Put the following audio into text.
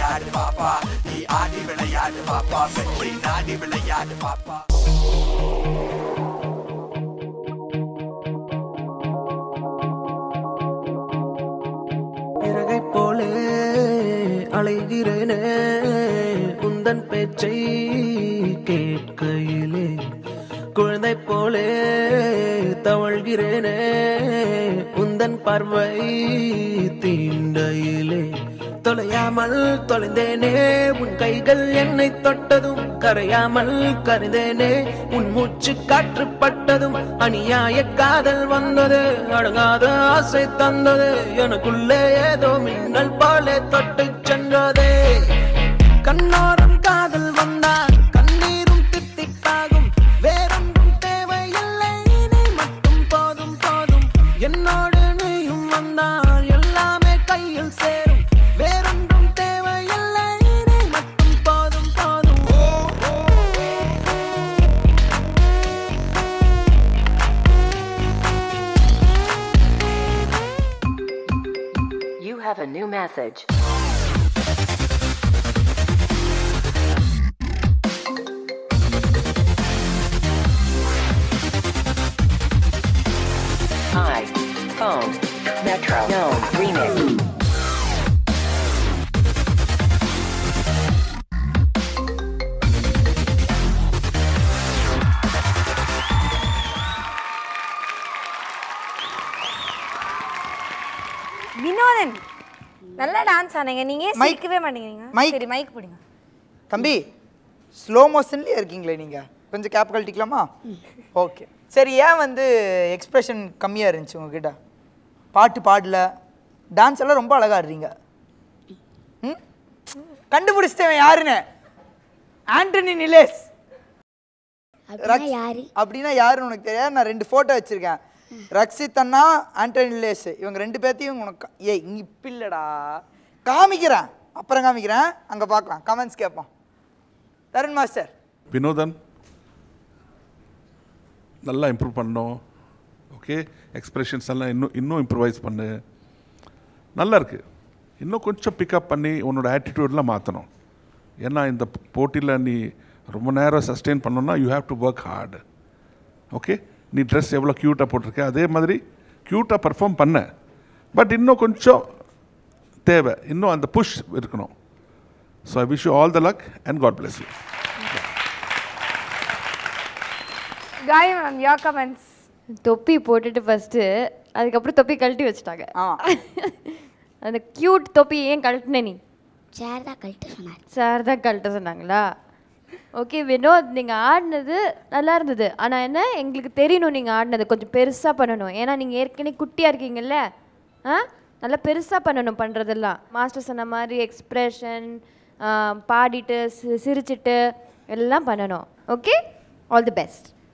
விளையாடு பாப்பா நீ ஆடி விளையாடு பாப்பா வெற்றி நாடி விளையாடு பாப்பா இறகை போலே அலைகிறேனே உந்தன் பேச்சை கேட்கையிலே குழந்தை போலே தவழ்கிறேனே உந்தன் பார்வை தீண்டையிலே தொலையாமல் தொலைந்தேனே உன் கைகள் என்னை தொட்டதும் கரையாமல் கருந்தேனே உன் மூச்சு காற்று பட்டதும் அநியாய காதல் வந்தது அடங்காத ஆசை தந்தது எனக்குள்ளே ஏதோ மின்னல் போலே தொட்டு சென்றதே கண்ணோரம் காதல் வந்தால் கண்ணீரும் தித்திப்பாகும் வேறொன்றும் தேவையில்லை நீ மட்டும் போதும் போதும் என்னோடு நீயும் வந்தால் எல்லாமே கையில் சேரும் வேறொன்றும் தேவையில்லை நீ மட்டும் போதும் போதும் You have a new message. Hi. Phone. Metro. Gnome. Remix. Vinothan நல்லா டான்ஸ் ஆனீங்க நீங்க ஏன் மைக். சிரிக்கவே மாட்டேங்கிறீங்க மைக். சரி மைக் பிடிங்க தம்பி ஸ்லோ மோஷன்லேயே இருக்கீங்களே நீங்கள் கொஞ்சம் கேப் கழட்டிக்கலாமா ஓகே சரி ஏன் வந்து எக்ஸ்பிரஷன் கம்மியாக இருந்துச்சு உங்ககிட்ட பாட்டு பாடல டான்ஸ் எல்லாம் ரொம்ப அழகா ஆடுறீங்க ம் கண்டுபிடிச்சிட்டவன் யாருன்னு ஆண்டனி நிலேஷ் ரக்ஸ்- யாரு அப்படின்னா யாருன்னு உனக்கு தெரியாது நான் ரெண்டு ஃபோட்டோ வச்சிருக்கேன் ரக்ஷித் அண்ணா ஆண்டனி நிலேஷ் இவங்க ரெண்டு பேர்த்தையும் உனக்கு ஏய் இங்க இப்ப இல்லடா காமிக்கிறேன் அப்புறம் காமிக்கிறேன் அங்கே பார்க்கலாம் கமெண்ட்ஸ் கேட்போம் தருண் மாஸ்டர் வினோதன் நல்லா இம்ப்ரூவ் பண்ணோம் ஓகே எக்ஸ்பிரஷன்ஸ் எல்லாம் இன்னும் இன்னும் இம்ப்ரூவைஸ் பண்ணு நல்லா இருக்கு இன்னும் கொஞ்சம் பிக்கப் பண்ணி உன்னோட ஆட்டிடியூட்லாம் மாற்றணும் ஏன்னா இந்த போட்டியில் நீ ரொம்ப நேரம் சஸ்டெயின் பண்ணணும்னா you have to work hard okay நீ ட்ரெஸ் எவ்வளோ க்யூட்டாக போட்டிருக்க அதே மாதிரி க்யூட்டாக பர்ஃபார்ம் பண்ண பட் இன்னும் கொஞ்சம் தேவை இன்னும் அந்த புஷ் இருக்கணும் so I wish you all the luck and God bless you guys ma'am your comments தொப்பி போட்டுட்டு ஃபர்ஸ்ட்டு அதுக்கப்புறம் தொப்பி கழட்டி வச்சுட்டாங்க ஆமாம் அந்த க்யூட் தொப்பி ஏன் கழட்டின நீ சேர் தான் கழட்ட சொன்னார் சார் தான் கழட்ட சொன்னாங்களா ஓகே வினோத் நீங்கள் ஆடினது நல்லா இருந்தது ஆனால் என்ன எங்களுக்கு தெரியணும் நீங்கள் ஆடினது கொஞ்சம் பெருசாக பண்ணணும் ஏன்னா நீங்கள் ஏற்கனவே குட்டியாக இருக்கீங்கல்ல ஆ நல்லா பெருசாக பண்ணணும் பண்ணுறதெல்லாம் மாஸ்டர் சொன்ன மாதிரி எக்ஸ்ப்ரெஷன் பாடிட்டு சி- சிரிச்சிட்டு எல்லாம் பண்ணணும் ஓகே ஆல் தி பெஸ்ட்